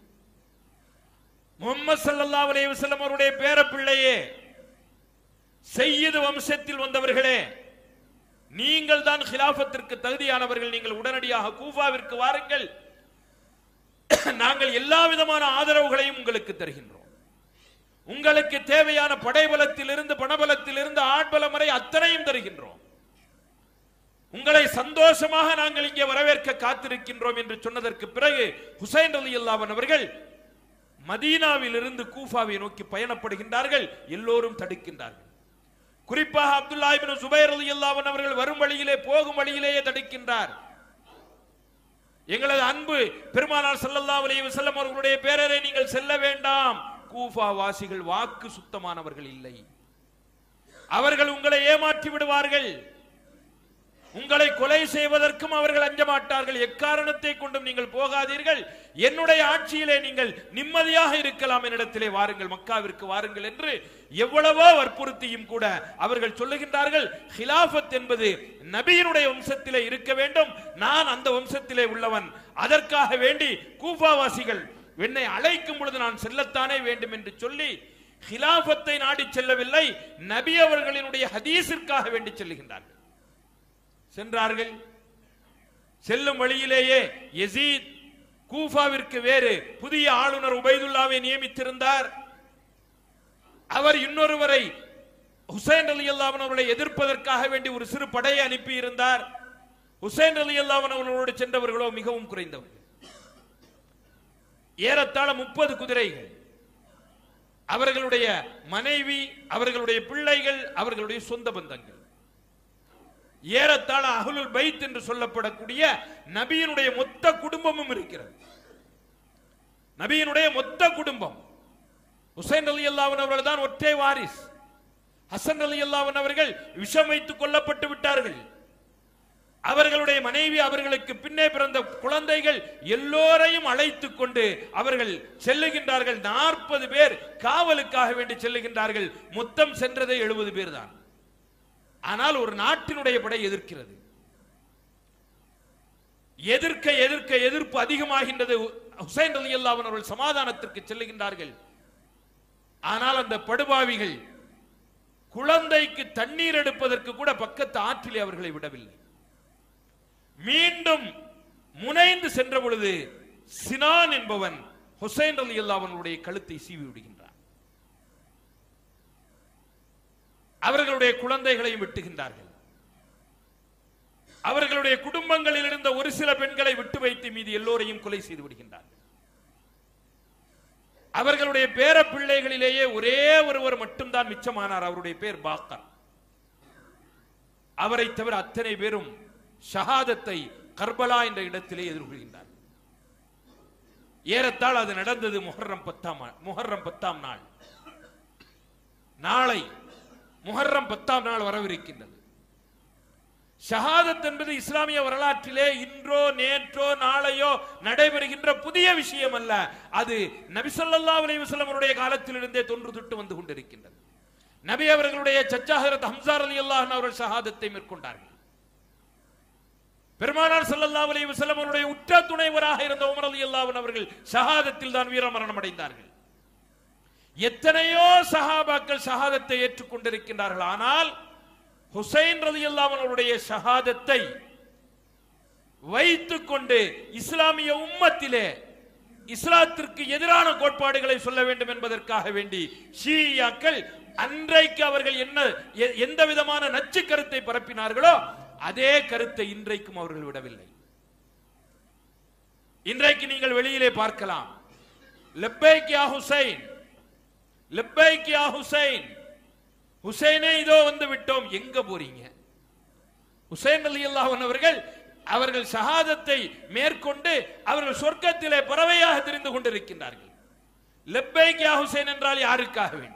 முகமது ஸல்லல்லாஹு அலைஹி வஸல்லம் அவருடைய பேரப்பிள்ளையே செய்யது வம்சத்தில் வந்தவர்களே நீங்கள் தான் கிலாபத்திற்கு தகுதியானவர்கள் நீங்கள் உடனடியாக கூஃபாவிற்கு வாருங்கள் நாங்கள் எல்லா விதமான ஆதரவுகளையும் உங்களுக்கு தருகின்றோம் உங்களுக்கு தேவையான படைபலத்தில் இருந்து பணபலத்தில் இருந்து ஆட்பலம் வரை அத்தனையும் தருகின்றோம் உங்களை சந்தோஷமாக நாங்கள் இங்கே வரவேற்க காத்திருக்கின்றோம் என்று சொன்னதற்கு பிறகு ஹுசைன் ரலியல்லாஹு அன்ஹு அவர்கள் மதீனாவில் இருந்து கூஃபாவை நோக்கி பயணப்படுகின்றார்கள் எல்லோரும் தடுக்கின்றார்கள் குறிப்பாக அப்துல்லா இப்னு சுபைர் ரலியல்லாஹு அன்ஹு அவர்கள் வரும் வழியிலே போகும் வழியிலேயே தடுக்கின்றார் எங்களது அன்பு பெருமானார் ஸல்லல்லாஹு அலைஹி வஸல்லம் அவர்களுடைய பேரரை நீங்கள் செல்ல வேண்டாம் கூஃபா வாசிகள் வாக்கு சுத்தமானவர்கள் இல்லை அவர்கள் உங்களை ஏமாற்றி விடுவார்கள் உங்களை கொலை செய்வதற்கும் அவர்கள் அஞ்ச மாட்டார்கள் எக்காரணத்தை கொண்டும் நீங்கள் போகாதீர்கள் என்னுடைய ஆட்சியிலே நீங்கள் நிம்மதியாக இருக்கலாம் என்னிடத்திலே வாருங்கள் மக்காவிற்கு வாருங்கள் என்று எவ்வளவோ வற்புறுத்தியும் கூட அவர்கள் சொல்லுகின்றார்கள் ஹிலாஃபத் என்பது நபியினுடைய வம்சத்திலே இருக்க வேண்டும் நான் அந்த வம்சத்திலே உள்ளவன் அதற்காக வேண்டி கூஃபாவாசிகள் என்னை அழைக்கும் பொழுது நான் செல்லத்தானே வேண்டும் என்று சொல்லி ஹிலாஃபத்தை நாடி செல்லவில்லை நபி அவர்களினுடைய ஹதீஸிற்காக வேண்டி செல்லுகின்றார்கள் சென்றார்கள் செல்லும் வழியிலேயே யசீத் கூஃபாவிற்கு வேறு புதிய ஆளுநர் உபைதுல்லாவை நியமித்திருந்தார் அவர் இன்னொருவரை ஹுசைன் அலி அல்லாவன் அவர்களை எதிர்ப்பதற்காக வேண்டி ஒரு சிறு படையை அனுப்பி இருந்தார் ஹுசைன் அலி அல்லாவன் அவர்களோடு சென்றவர்களோ மிகவும் குறைந்தவர்கள் ஏறத்தாழ முப்பது குதிரைகள் அவர்களுடைய மனைவி அவர்களுடைய பிள்ளைகள் அவர்களுடைய சொந்த பந்தங்கள் ஏறத்தாழ அஹ்லுல் பைத் என்று சொல்லப்படக்கூடிய நபியினுடைய மொத்த குடும்பமும் இருக்கிறது நபியினுடைய மொத்த குடும்பம் ஹுசைன் அலி அல்லாவன் அவர்கள் தான் ஒற்றை வாரிஸ் ஹசன் அலி அல்லாவன் அவர்கள் விஷம் வைத்துக் கொல்லப்பட்டு விட்டார்கள் அவர்களுடைய மனைவி அவர்களுக்கு பின்னே பிறந்த குழந்தைகள் எல்லோரையும் அழைத்துக் கொண்டு அவர்கள் செல்லுகின்றார்கள் நாற்பது பேர் காவலுக்காக வேண்டி செல்லுகின்றார்கள் மொத்தம் சென்றதே எழுபது பேர் தான் ஆனால் ஒரு நாட்டினுடைய படை எதிர்க்கிறது எதிர்க்க எதிர்க்க எதிர்ப்பு அதிகமாகின்றது ஹுசைன் அலி அல்லாவன் அவர்கள் சமாதானத்திற்கு செல்லுகின்றார்கள் ஆனால் அந்த படுபாவிகள் குழந்தைக்கு தண்ணீர் எடுப்பதற்கு கூட பக்கத்து ஆற்றிலே அவர்களை விடவில்லை மீண்டும் முனைந்து சென்ற பொழுது சினான் என்பவன் ஹுசைன் அலி அல்லாவனுடைய கழுத்தை சீவி விடுகின்றான் அவர்களுடைய குழந்தைகளையும் வெட்டுகின்றார்கள் அவர்களுடைய குடும்பங்களில் இருந்த ஒரு சில பெண்களை விட்டு வைத்து மீது எல்லோரையும் கொலை செய்து விடுகின்றார்கள் அவர்களுடைய பேர பிள்ளைகளிலேயே ஒரே ஒருவர் மட்டும்தான் மிச்சமானார் அவருடைய பேர் பாக்கர் அவரை தவிர அத்தனை பேரும் ஷஹாதத்தை கர்பலா என்ற இடத்திலே எதிர்கொள்கின்றார் ஏறத்தாழ அது நடந்தது முஹர்ரம் பத்தாம் ஆ- முஹர்ரம் பத்தாம் நாள் நாளை முஹர்ரம் பத்தாம் நாள் வரவிருக்கின்றது ஷஹாதத் என்பது இஸ்லாமிய வரலாற்றிலே இன்றோ நேற்றோ நாளையோ நடைபெறுகின்ற புதிய விஷயம் அல்ல அது நபி ஸல்லல்லாஹு அலைஹி வஸல்லம் அவருடைய காலத்திலிருந்தே தொன்று தொட்டு வந்து கொண்டிருக்கின்றது நபி அவர்களுடைய சச்சாஹரத் ஹம்சார் அலி அல்லாஹ் அவர்கள் ஷஹாதத்தை மேற்கொண்டார்கள் பெருமானார் ஸல்லல்லாஹு அலைஹி வஸல்லம் அவருடைய உற்ற துணைவராக இருந்த உமர் அலி அல்லாஹ் அவர்கள் ஷஹாதத்தில் தான் வீரமரணம் அடைந்தார்கள் எத்தனையோ சஹாபாக்கள் ஷஹாதத்தை ஏற்றுக்கொண்டிருக்கின்றார்கள் ஆனால் ஹுசைன் ரலியல்லாஹு அவருடைய ஷஹாதத்தை வைத்துக்கொண்டு இஸ்லாமிய உம்மத்திலே இஸ்லாத்திற்கு எதிரான கோட்பாடுகளை சொல்ல வேண்டும் என்பதற்காக வேண்டி ஷீயாக்கள் அன்றைக்கு அவர்கள் என்ன எ- எந்த விதமான நச்சு கருத்தை பரப்பினார்களோ அதே கருத்தை இன்றைக்கும் அவர்கள் விடவில்லை இன்றைக்கு நீங்கள் வெளியிலே பார்க்கலாம் லெப்பைக் யா ஹுசைன் லெப்பைக் யா ஹுசைன் ஹுசைனே இதோ வந்து விட்டோம் எங்க போறீங்க ஹுசைன் அலி அவர்கள் அவர்கள் ஷஹாதத்தை மேற்கொண்டு அவர்கள் சொர்க்கத்திலே பறவையாக தெரிந்து கொண்டிருக்கின்றார்கள் லெப்பைக் யா ஹுசைன் என்றால் யாருக்காக வேண்டி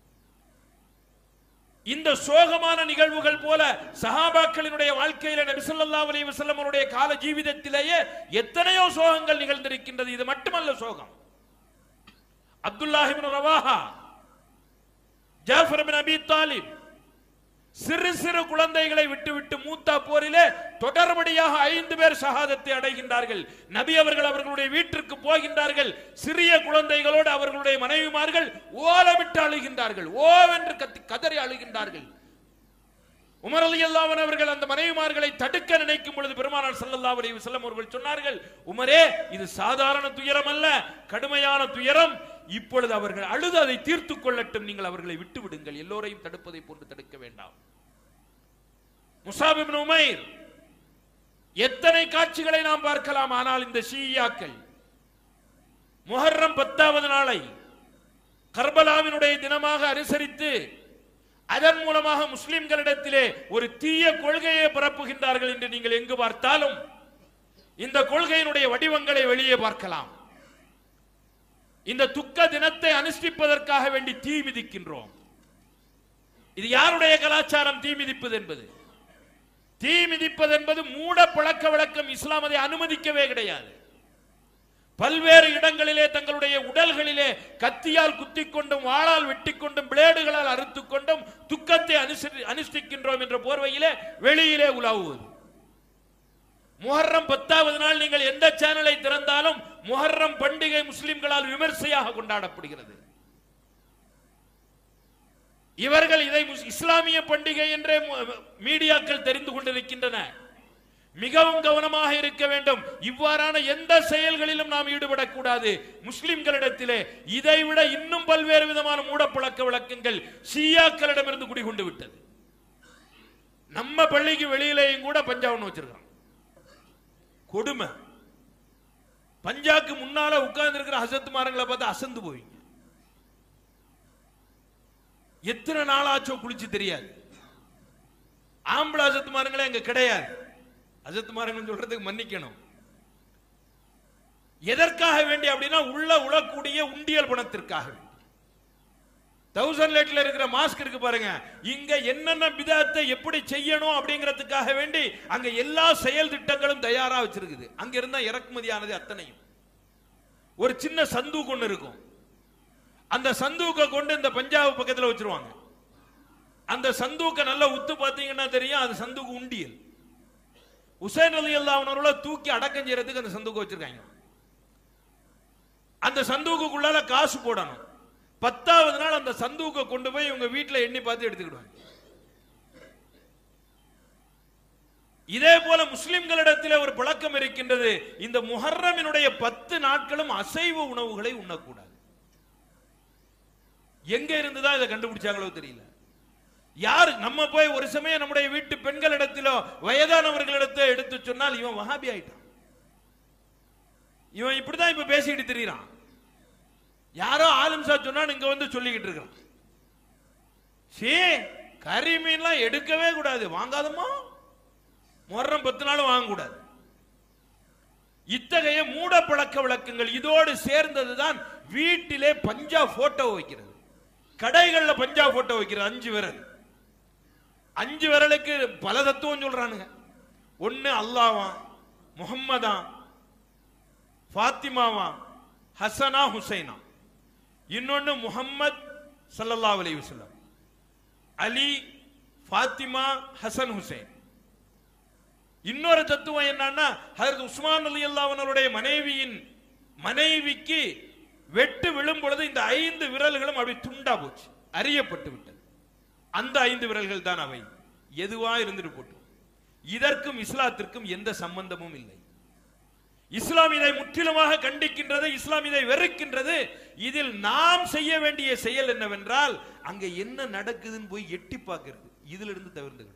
இந்த சோகமான நிகழ்வுகள் போல சஹாபாக்களினுடைய வாழ்க்கையில நபி ஸல்லல்லாஹு அலைஹி வஸல்லம் அவருடைய கால ஜீவிதத்திலேயே எத்தனையோ சோகங்கள் நிகழ்ந்திருக்கின்றது இது மட்டுமல்ல சோகம் அப்துல்லாஹ் இப்னு ரவாஹா ஜாஃபர் பின் அபி தாலிப் சிறு சிறு குழந்தைகளை விட்டுவிட்டு மூத்தா போரிலே தொடர்படியாக ஐந்து பேர் ஷஹாதத்தை அடைகின்றார்கள் நபி அவர்கள் அவர்களுடைய வீட்டிற்கு போகின்றார்கள் சிறிய குழந்தைகளோடு அவர்களுடைய மனைவிமார்கள் ஓலமிட்டு அழுகின்றார்கள் ஓவென்று கத்தி கதறி அழுகின்றார்கள் உமர் அலி அல்லாஹ் அவர்கள் அந்த மனைவிமார்களை தடுக்க நினைக்கும் பொழுது பெருமானார் ஸல்லல்லாஹு அலைஹி வஸல்லம் அவர்கள் சொன்னார்கள் உமரே இது சாதாரண துயரம் அல்ல கடுமையான துயரம் இப்பொழுது அவர்கள் அழுது அதை தீர்த்துக் கொள்ளட்டும் நீங்கள் அவர்களை விட்டு விடுங்கள் எல்லோரையும் தடுப்பதை போன்று தடுக்க வேண்டாம் முசாப் இப்னு உமைர் எத்தனை காட்சிகளை நாம் பார்க்கலாம் ஆனால் இந்த ஷீயாக்கள் முஹர்ரம் பத்தாவது நாளை கர்பலாவினுடைய தினமாக அனுசரித்து அதன் மூலமாக முஸ்லிம்களிடத்திலே ஒரு தீய கொள்கையை பரப்புகின்றார்கள் என்று நீங்கள் எங்கு பார்த்தாலும் இந்த கொள்கையினுடைய வடிவங்களை வெளியே பார்க்கலாம் இந்த துக்க தினத்தை அனுஷ்டிப்பதற்காக வேண்டி தீ மிதிக்கின்றோம் இது யாருடைய கலாச்சாரம் தீ மிதிப்பது என்பது தீ மிதிப்பது என்பது மூட பழக்க வழக்கம் இஸ்லாம் அதை அனுமதிக்கவே கிடையாது பல்வேறு இடங்களிலே தங்களுடைய உடல்களிலே கத்தியால் குத்திக் கொண்டும் வாளால் வெட்டி கொண்டும் பிளேடுகளால் அறுத்துக் கொண்டும் துக்கத்தை அனுசரி- அனுஷ்டிக்கின்றோம் என்ற போர்வையிலே வெளியிலே உலாவுவது முஹர்ரம் பத்தாவது நாள் நீங்கள் எந்த சேனலை திறந்தாலும் முஹர்ரம் பண்டிகை முஸ்லிம்களால் விமர்சையாக கொண்டாடப்படுகிறது இவர்கள் இதை முஸ்- இஸ்லாமிய பண்டிகை என்றே மு- மீடியாக்கள் தெரிந்து கொண்டிருக்கின்றன மிகவும் கவனமாக இருக்க வேண்டும் இவ்வாறான எந்த செயல்களிலும் நாம் ஈடுபடக்கூடாது முஸ்லிம்களிடத்திலே இதைவிட இன்னும் பல்வேறு விதமான மூடப்பழக்க வழக்கங்கள் ஷியாக்களிடமிருந்து குடிகொண்டு விட்டது நம்ம பள்ளிக்கு வெளியிலேயும் கூட பஞ்சாப்னு வச்சிருக்கிறோம் கொடுமை பஞ்சாக்கு முன்னால உட்கார்ந்து இருக்கிற ஹசத்துமாரங்களை பார்த்து அசந்து போவீங்க எத்தனை நாளாச்சோ குளிச்சு தெரியாது ஆம்பளை அசத்துமாரங்களே அங்க கிடையாது அசத்துமாரங்கள் சொல்றதுக்கு மன்னிக்கணும் எதற்காக வேண்டி அப்படின்னா உள்ள உழக்கூடிய உண்டியல் பணத்திற்காக வேண்டி தௌசண்ட் லேட்ல இருக்கிற மாஸ்க் இருக்கு பாருங்க இங்க என்னென்ன விதத்தை எப்படி செய்யணும் அப்படிங்கிறதுக்காக வேண்டி அங்க எல்லா செயல் திட்டங்களும் தயாரா வச்சிருக்குது அங்க இருந்தா இறக்குமதியானது அத்தனையும் ஒரு சின்ன சந்தூக் ஒண்ணு இருக்கும் அந்த சந்தூக்கை கொண்டு இந்த பஞ்சாப் பக்கத்துல வச்சிருவாங்க அந்த சந்தூக்கை நல்லா உத்து பார்த்தீங்கன்னா தெரியும் அது சந்தூக்கு உண்டியல் உசைன் அலி அல்லாஹ்னவர்களை தூக்கி அடக்கம் செய்யறதுக்கு அந்த சந்தூக்கு வச்சிருக்காங்க அந்த சந்தூக்குள்ளால காசு போடணும் பத்தாவது நாள் அந்த சந்தூக்கை கொண்டு போய் இவங்க வீட்டுல எண்ணி பார்த்து எடுத்துக்கிடுவாங்க இதே போல முஸ்லிம்களிடத்திலே ஒரு பழக்கம் இருக்கின்றது இந்த முஹர்ரமினுடைய பத்து நாட்களும் அசைவ உணவுகளை உண்ணக்கூடாது எங்க இருந்துதான் இதை கண்டுபிடிச்சாங்களோ தெரியல யார் நம்ம போய் ஒரு சமயம் நம்முடைய வீட்டு பெண்களிடத்திலோ வயதானவர்களிடத்தோ எடுத்து சொன்னால் இவன் வஹாபி ஆயிட்டான் இவன் இப்படிதான் இப்ப பேசிக்கிட்டு திரியறான் யாரோ ஆலிம்சா சொன்னா இங்க வந்து சொல்லிக்கிட்டு இருக்கிறான் சீ கறி மீன்லாம் எடுக்கவே கூடாது வாங்காதமா முஹர்ரம் பத்து நாளும் வாங்கக்கூடாது இத்தகைய மூட பழக்க வழக்கங்கள் இதோடு சேர்ந்ததுதான் வீட்டிலே பஞ்சா போட்டோ வைக்கிறது கடைகள்ல பஞ்சா போட்டோ வைக்கிறது அஞ்சு விரல் அஞ்சு விரலுக்கு பல தத்துவம் சொல்றானுங்க ஒன்னு அல்லாவா முகம்மதா ஃபாத்திமாவா ஹசனா ஹுசைனா இன்னொன்னு முஹம்மத் ஸல்லல்லாஹு அலைஹி வஸல்லம் அலி ஃபாத்திமா ஹசன் ஹுசைன் இன்னொரு தத்துவம் என்னன்னா ஹஜரத் உஸ்மான் அலி அல்லாஹ்வுடைய மனைவியின் மனைவிக்கு வெட்டு விழும் பொழுது இந்த ஐந்து விரல்களும் அப்படி துண்டா போச்சு அறியப்பட்டு விட்டது அந்த ஐந்து விரல்கள் தான் அவை எதுவா இருந்துட்டு போட்டு இதற்கும் இஸ்லாத்திற்கும் எந்த சம்பந்தமும் இல்லை இஸ்லாம் இதை முற்றிலுமாக கண்டிக்கின்றது இஸ்லாம் இதை வெறுக்கின்றது இதில் நாம் செய்ய வேண்டிய செயல் என்னவென்றால் அங்க என்ன நடக்குதுன்னு போய் எட்டி பார்க்கிறது இதுல இருந்து தவிர்த்துக்கணும்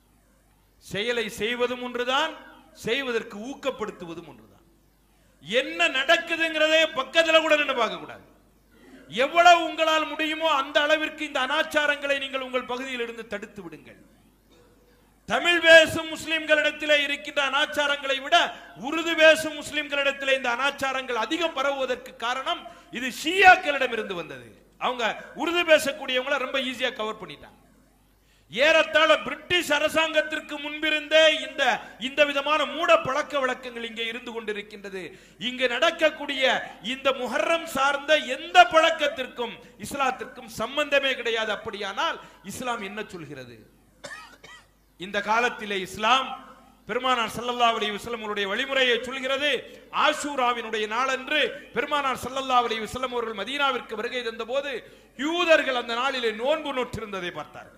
செயலை செய்வதும் ஒன்றுதான் செய்வதற்கு ஊக்கப்படுத்துவதும் ஒன்றுதான் என்ன நடக்குதுங்கிறதே பக்கத்துல கூட நின்று பார்க்க கூடாது எவ்வளவு உங்களால் முடியுமோ அந்த அளவிற்கு இந்த அனாச்சாரங்களை நீங்கள் உங்கள் பகுதியில் இருந்து தடுத்து விடுங்கள் தமிழ் பேசும் முஸ்லிம்களிடத்திலே இருக்கின்ற அனாச்சாரங்களை விட உருது பேசும் முஸ்லிம்களிடத்திலே இந்த அனாச்சாரங்கள் அதிகம் பரவுவதற்கு காரணம் இது ஷியாக்களிடம் இருந்து வந்தது அவங்க உருது பேசக்கூடியவங்கள ரொம்ப ஈஸியா கவர் பண்ணிட்டாங்க ஏறத்தாழ பிரிட்டிஷ் அரசாங்கத்திற்கு முன்பிருந்தே இந்த இந்த விதமான மூட பழக்க வழக்கங்கள் இங்கே இருந்து கொண்டிருக்கின்றது இங்கு நடக்கக்கூடிய இந்த முஹர்ரம் சார்ந்த எந்த பழக்கத்திற்கும் இஸ்லாத்திற்கும் சம்பந்தமே கிடையாது அப்படியானால் இஸ்லாம் என்ன சொல்கிறது இந்த காலத்திலே இஸ்லாம் பெருமானார் ஸல்லல்லாஹு அலைஹி வஸல்லம் அவருடைய வழிமுறையை சொல்கிறது ஆஷூராவினுடைய நாளன்று பெருமானார் ஸல்லல்லாஹு அலைஹி வஸல்லம் அவர்கள் மதீனாவிற்கு வருகை தந்தபோது யூதர்கள் அந்த நாளிலே நோன்பு நோற்றிருந்ததை பார்த்தார்கள்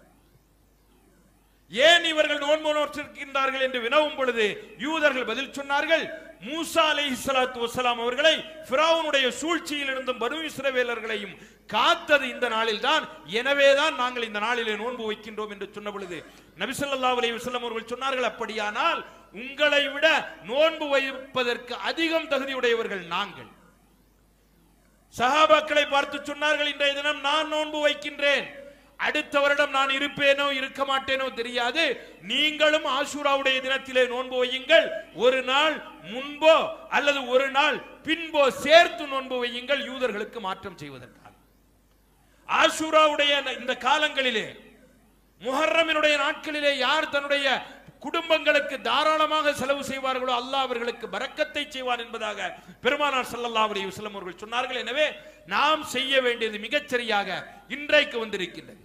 ஏன் இவர்கள் நோன்பு நோற்றிருக்கின்றார்கள் என்று வினவும் பொழுது யூதர்கள் பதில் சொன்னார்கள் மூசா அலைஹிஸ்ஸலாத்து வஸ்ஸலாம் அவர்களை ஃபிரௌனுடைய சூழ்ச்சியில் இருந்தும் பனு இஸ்ரவேலர்களையும் காத்தது இந்த நாளில் தான் எனவேதான் நாங்கள் இந்த நாளிலே நோன்பு வைக்கின்றோம் என்று சொன்ன பொழுது நபி ஸல்லல்லாஹு அலைஹி வஸல்லம் அவர்கள் சொன்னார்கள் அப்படியானால் உங்களை விட நோன்பு வைப்பதற்கு அதிகம் தகுதியுடையவர்கள் நாங்கள் சஹாபாக்களை பார்த்து சொன்னார்கள் இன்றைய தினம் நான் நோன்பு வைக்கின்றேன் அடுத்த வருடம் நான் இருப்பேனோ இருக்க மாட்டேனோ தெரியாது நீங்களும் ஆஷூராவுடைய தினத்திலே நோன்பு வையுங்கள் ஒரு நாள் முன்போ அல்லது ஒரு நாள் பின்போ சேர்த்து நோன்பு வையுங்கள் யூதர்களுக்கு மாற்றம் செய்வதற்காக ஆஷூராவுடைய அந்த- இந்த காலங்களிலே முஹர்ரமினுடைய நாட்களிலே யார் தன்னுடைய குடும்பங்களுக்கு தாராளமாக செலவு செய்வார்களோ அல்லாஹ் அவர்களுக்கு பரக்கத்தை செய்வான் என்பதாக பெருமானார் ஸல்லல்லாஹு அலைஹி வஸல்லம் அவர்கள் சொன்னார்கள் எனவே நாம் செய்ய வேண்டியது மிகச்சரியாக இன்றைக்கு வந்திருக்கின்றது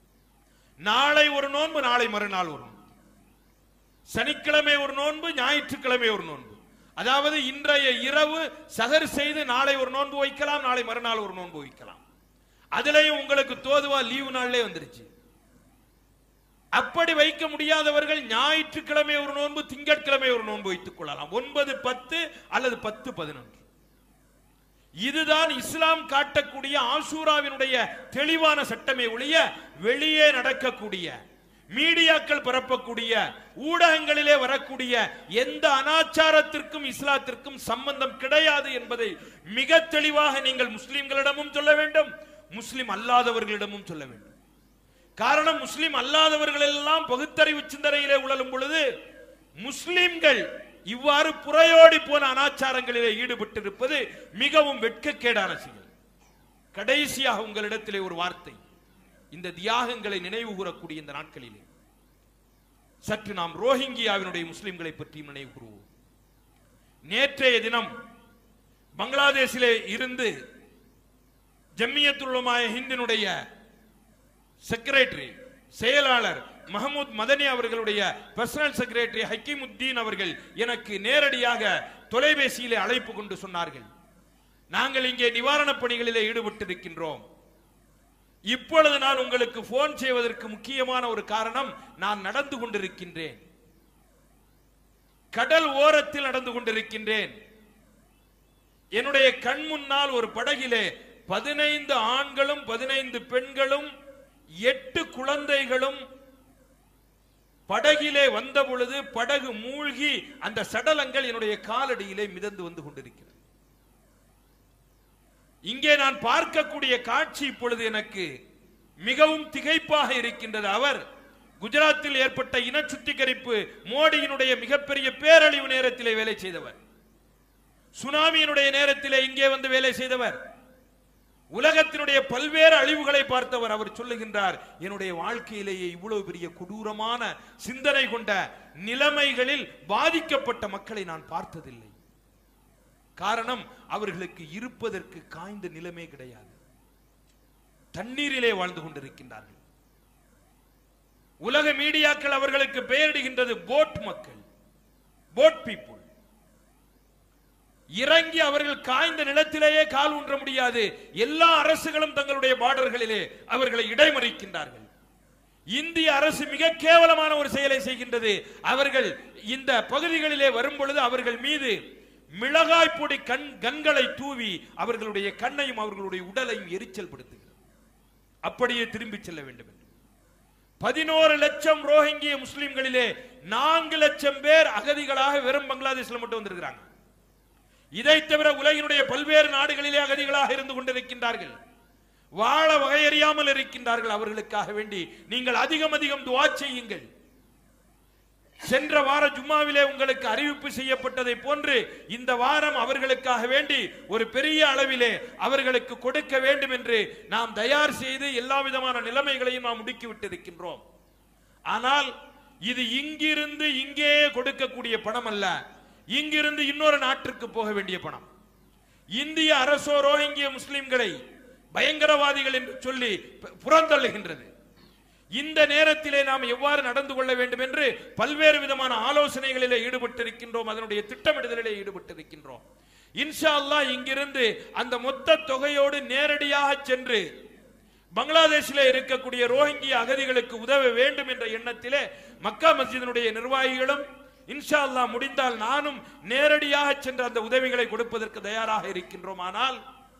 நாளை ஒரு நோன்பு நாளை மறுநாள் ஒரு நோன்பு சனிக்கிழமை ஒரு நோன்பு ஞாயிற்றுக்கிழமை ஒரு நோன்பு அதாவது இன்றைய இரவு சகர் செய்து நாளை ஒரு நோன்பு வைக்கலாம் நாளை மறுநாள் ஒரு நோன்பு வைக்கலாம் அதுலயும் உங்களுக்கு தோதுவா லீவு நாள்லே வந்துருச்சு அப்படி வைக்க முடியாதவர்கள் ஞாயிற்றுக்கிழமை ஒரு நோன்பு திங்கட்கிழமை ஒரு நோன்பு வைத்துக் கொள்ளலாம் ஒன்பது பத்து அல்லது பத்து பதினொன்று இதுதான் இஸ்லாம் காட்டக்கூடிய ஆசூராவினுடைய தெளிவான சட்டமே ஒழிய வெளியே நடக்கக்கூடிய மீடியாக்கள் பரப்பக்கூடிய ஊடகங்களிலே வரக்கூடிய எந்த அனாச்சாரத்திற்கும் இஸ்லாத்திற்கும் சம்பந்தம் கிடையாது என்பதை மிக தெளிவாக நீங்கள் முஸ்லிம்களிடமும் சொல்ல வேண்டும் முஸ்லிம் அல்லாதவர்களிடமும் சொல்ல வேண்டும் காரணம் முஸ்லிம் அல்லாதவர்கள் எல்லாம் பகுத்தறிவு சிந்தனையிலே உழலும் பொழுது முஸ்லிம்கள் இவ்வாறு புறையோடி போன அனாச்சாரங்களிலே ஈடுபட்டிருப்பது மிகவும் வெட்கக்கேடான செயல் கடைசியாக உங்களிடத்திலே ஒரு வார்த்தை இந்த தியாகங்களை நினைவு கூறக்கூடிய இந்த நாட்களிலே சற்று நாம் ரோஹிங்கியாவினுடைய முஸ்லிம்களை பற்றி நினைவு கூறுவோம் நேற்றைய தினம் பங்களாதேஷிலே இருந்து ஜம்மியத்துல்லமாய ஹிந்தினுடைய செக்ரட்டரி செயலாளர் மஹமூத் மதனி அவர்களுடைய பர்சனல் செக்ரட்டரி ஹக்கீமுத்தீன் அவர்கள் எனக்கு நேரடியாக தொலைபேசியிலே அழைப்பு கொண்டு சொன்னார்கள் நாங்கள் இங்கே நிவாரணப் பணிகளிலே ஈடுபட்டிருக்கின்றோம் இப்பொழுது நான் உங்களுக்கு போன் செய்வதற்கு முக்கியமான ஒரு காரணம் நான் நடந்து கொண்டிருக்கின்றேன் கடல் ஓரத்தில் நடந்து கொண்டிருக்கின்றேன் என்னுடைய கண் முன்னால் ஒரு படகிலே பதினைந்து ஆண்களும் பதினைந்து பெண்களும் எட்டு குழந்தைகளும் படகிலே வந்த பொழுது படகு மூழ்கி அந்த சடலங்கள் என்னுடைய காலடியிலே மிதந்து வந்து கொண்டிருக்கிறது இங்கே நான் பார்க்கக்கூடிய காட்சி இப்பொழுது எனக்கு மிகவும் திகைப்பாக இருக்கின்றது அவர் குஜராத்தில் ஏற்பட்ட இன சுத்திகரிப்பு மோடியினுடைய மிகப்பெரிய பேரழிவு நேரத்திலே வேலை செய்தவர் சுனாமியினுடைய நேரத்திலே இங்கே வந்து வேலை செய்தவர் உலகத்தினுடைய பல்வேறு அழிவுகளை பார்த்தவர் அவர் சொல்லுகின்றார் என்னுடைய வாழ்க்கையிலேயே இவ்வளவு பெரிய கொடூரமான சிந்தனை கொண்ட நிலைமைகளில் பாதிக்கப்பட்ட மக்களை நான் பார்த்ததில்லை காரணம் அவர்களுக்கு இருப்பதற்கு காய்ந்த நிலைமை கிடையாது தண்ணீரிலே வாழ்ந்து கொண்டிருக்கின்றார்கள் உலக மீடியாக்கள் அவர்களுக்கு பெயரிடுகின்றது போட் மக்கள் போட் பீப்புள் இறங்கி அவர்கள் காய்ந்த நிலத்திலேயே கால் ஊன்ற முடியாது எல்லா அரசுகளும் தங்களுடைய பார்டர்களிலே அவர்களை இடைமறிக்கின்றார்கள் இந்திய அரசு மிக கேவலமான ஒரு செயலை செய்கின்றது அவர்கள் இந்த பகுதிகளிலே வரும் பொழுது அவர்கள் மீது மிளகாய் பொடி கண் கண்களை தூவி அவர்களுடைய கண்ணையும் அவர்களுடைய உடலையும் எரிச்சல் படுத்துகிறது அப்படியே திரும்பி செல்ல வேண்டும் என்று பதினோரு லட்சம் ரோஹிங்கிய முஸ்லிம்களிலே நான்கு லட்சம் பேர் அகதிகளாக வெறும் பங்களாதேஷ்ல மட்டும் வந்திருக்கிறாங்க இதை தவிர உலகினுடைய பல்வேறு நாடுகளிலே அகதிகளாக இருந்து கொண்டிருக்கின்றார்கள் வாழ வகையறியாமல் இருக்கின்றார்கள் அவர்களுக்காக வேண்டி நீங்கள் அதிகம் அதிகம் துவா செய்யுங்கள் சென்ற வார ஜும்மாவிலே உங்களுக்கு அறிவிப்பு செய்யப்பட்டதை போன்று இந்த வாரம் அவர்களுக்காக வேண்டி ஒரு பெரிய அளவிலே அவர்களுக்கு கொடுக்க வேண்டும் என்று நாம் தயார் செய்து எல்லா விதமான நிலைமைகளையும் நாம் முடுக்கி விட்டிருக்கின்றோம் ஆனால் இது இங்கிருந்து இங்கே கொடுக்கக்கூடிய பணம் அல்ல இங்கிருந்து இன்னொரு நாட்டிற்கு போக வேண்டிய பணம் இந்திய அரசோ ரோஹிங்கிய முஸ்லிம்களை பயங்கரவாதிகள் என்று சொல்லி பு- புறந்தள்ளுகின்றது இந்த நேரத்திலே நாம் எவ்வாறு நடந்து கொள்ள வேண்டும் என்று பல்வேறு விதமான ஆலோசனைகளிலே ஈடுபட்டிருக்கின்றோம் அதனுடைய திட்டமிடுதலிலே ஈடுபட்டிருக்கின்றோம் இன்ஷா அல்லாஹ் இங்கிருந்து அந்த மொத்த தொகையோடு நேரடியாக சென்று பங்களாதேஷிலே இருக்கக்கூடிய ரோஹிங்கிய அகதிகளுக்கு உதவ வேண்டும் என்ற எண்ணத்திலே மக்கா மஸ்ஜிதினுடைய நிர்வாகிகளும் இன்ஷா அல்லாஹ் முடிந்தால் நானும் நேரடியாக சென்று அந்த உதவிகளை கொடுப்பதற்கு தயாராக இருக்கின்றோம் ஆனால்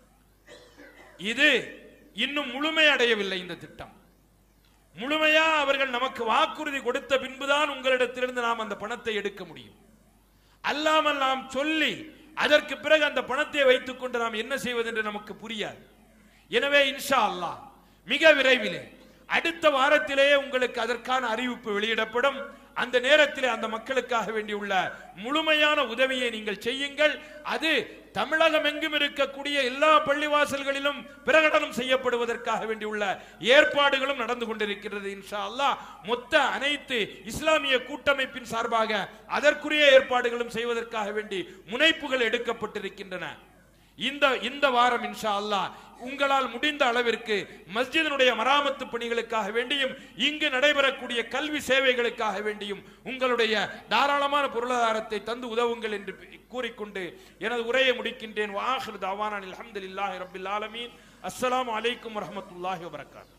இது இன்னும் முழுமை அடையவில்லை இந்த திட்டம் முழுமையா அவர்கள் நமக்கு வாக்குறுதி கொடுத்த பின்புதான் உங்களிடத்திலிருந்து நாம் அந்த பணத்தை எடுக்க முடியும் அல்லாமல் நாம் சொல்லி அதற்கு பிறகு அந்த பணத்தை வைத்துக் கொண்டு நாம் என்ன செய்வது என்று நமக்கு புரியாது எனவே இன்ஷா அல்லாஹ் மிக விரைவிலே அடுத்த வாரத்திலேயே உங்களுக்கு அதற்கான அறிவிப்பு வெளியிடப்படும் அந்த நேரத்திலே அந்த மக்களுக்காக வேண்டியுள்ள முழுமையான உதவியை நீங்கள் செய்யுங்கள் அது தமிழகம் எங்கும் இருக்கக்கூடிய எல்லா பள்ளிவாசல்களிலும் பிரகடனம் செய்யப்படுவதற்காக வேண்டியுள்ள ஏற்பாடுகளும் நடந்து கொண்டிருக்கிறது இன்ஷா அல்லாஹ் மொத்த அனைத்து இஸ்லாமிய கூட்டமைப்பின் சார்பாக அதற்குரிய ஏற்பாடுகளும் செய்வதற்காக வேண்டி முனைப்புகள் எடுக்கப்பட்டிருக்கின்றன இந்த இந்த வாரம் இன்ஷா அல்லாஹ் உங்களால் முடிந்த அளவிற்கு மஸ்ஜிதினுடைய மராமத்து பணிகளுக்காக வேண்டியும் இங்கு நடைபெறக்கூடிய கல்வி சேவைகளுக்காக வேண்டியும் உங்களுடைய தாராளமான பொருளாதாரத்தை தந்து உதவுங்கள் என்று கூறிக்கொண்டு எனது உரையை முடிக்கின்றேன் வாஹிர் தாவானில் அல்ஹம்துலில்லாஹி ரப்பில் ஆலமீன் அஸ்ஸலாமு அலைக்கும் வரஹ்மத்துல்லாஹி வபரகாத்துஹு